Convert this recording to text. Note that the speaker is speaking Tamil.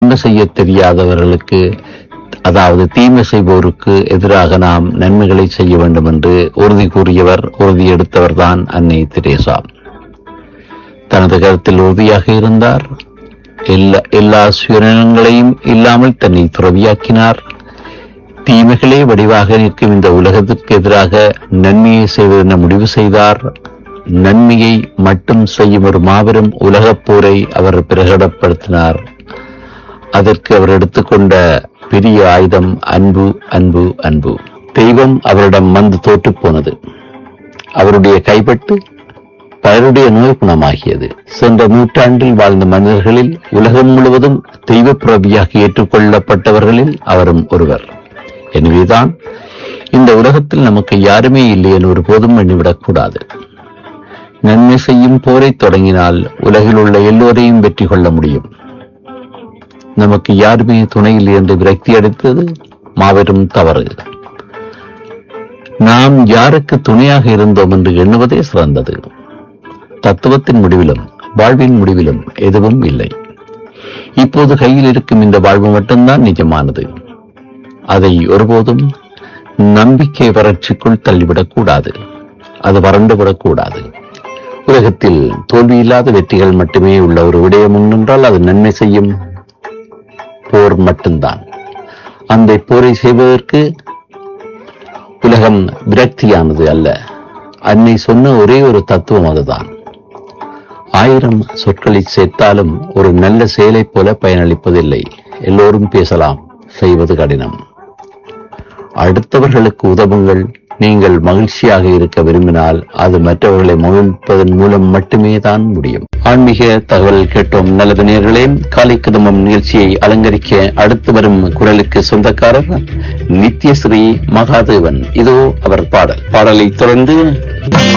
நன்மை செய்ய தெரியாதவர்களுக்கு அதாவது தீமை செய்வோருக்கு எதிராக நாம் நன்மைகளை செய்ய வேண்டும் என்று உறுதி கூறியவர் உறுதி எடுத்தவர் தான் அன்னை தெரேசா தனது கருத்தில் உறுதியாக இருந்தார் எல்லா எல்லா சுயநலங்களையும் இல்லாமல் தன்னை துறவியாக்கினார் தீமைகளே வடிவாக நிற்கும் இந்த உலகத்திற்கு எதிராக நன்மையை செய்வதென முடிவு செய்தார் நன்மையை மட்டும் செய்யும் ஒரு மாபெரும் உலகப் போரை அவர் பிரகடப்படுத்தினார் அதற்கு அவர் எடுத்துக்கொண்ட பெரிய ஆயுதம் அன்பு அன்பு அன்பு தெய்வம் அவரிடம் வந்து தோற்றுப் போனது அவருடைய கைப்பட்டு பலருடைய நோய் குணமாகியது சென்ற நூற்றாண்டில் வாழ்ந்த மனிதர்களில் உலகம் முழுவதும் தெய்வ பிறவியாக ஏற்றுக்கொள்ளப்பட்டவர்களில் அவரும் ஒருவர் எனவேதான் இந்த உலகத்தில் நமக்கு யாருமே இல்லை என்று ஒருபோதும் எண்ணிவிடக் நன்மை செய்யும் போரை தொடங்கினால் உலகில் உள்ள எல்லோரையும் வெற்றி கொள்ள முடியும் நமக்கு யாருமே துணையில் என்று விரக்தி அடித்தது மாபெரும் தவறு நாம் யாருக்கு துணையாக இருந்தோம் என்று எண்ணுவதே சிறந்தது தத்துவத்தின் முடிவிலும் வாழ்வின் முடிவிலும் எதுவும் இல்லை இப்போது கையில் இருக்கும் இந்த வாழ்வு மட்டும்தான் நிஜமானது அதை ஒருபோதும் நம்பிக்கை வறட்சிக்குள் தள்ளிவிடக் கூடாது அது வறண்டுவிடக் கூடாது உலகத்தில் தோல்வியில்லாத வெற்றிகள் மட்டுமே உள்ள ஒரு விடயம் உண்டென்றால் அது நன்மை செய்யும் போர் மட்டும்தான் அந்த போரை செய்வதற்கு உலகம் விரக்தியானது அல்ல அன்னை சொன்ன ஒரே ஒரு தத்துவம் அதுதான் ஆயிரம் சொற்களை சேர்த்தாலும் ஒரு நல்ல செயலைப் போல பயனளிப்பதில்லை எல்லோரும் பேசலாம் செய்வது கடினம் அடுத்தவர்களுக்கு உதவுங்கள் நீங்கள் மகிழ்ச்சியாக இருக்க விரும்பினால் அது மற்றவர்களை மகிழ்ப்பதன் மூலம் மட்டுமே தான் முடியும் ஆன்மீக தகவல் கேட்டோம் நல்லது நேர்களே காலை குடும்பம் நிகழ்ச்சியை அலங்கரிக்க அடுத்து வரும் குரலுக்கு சொந்தக்காரர் நித்யஸ்ரீ மகாதேவன் இதோ அவர் பாடல் பாடலை தொடர்ந்து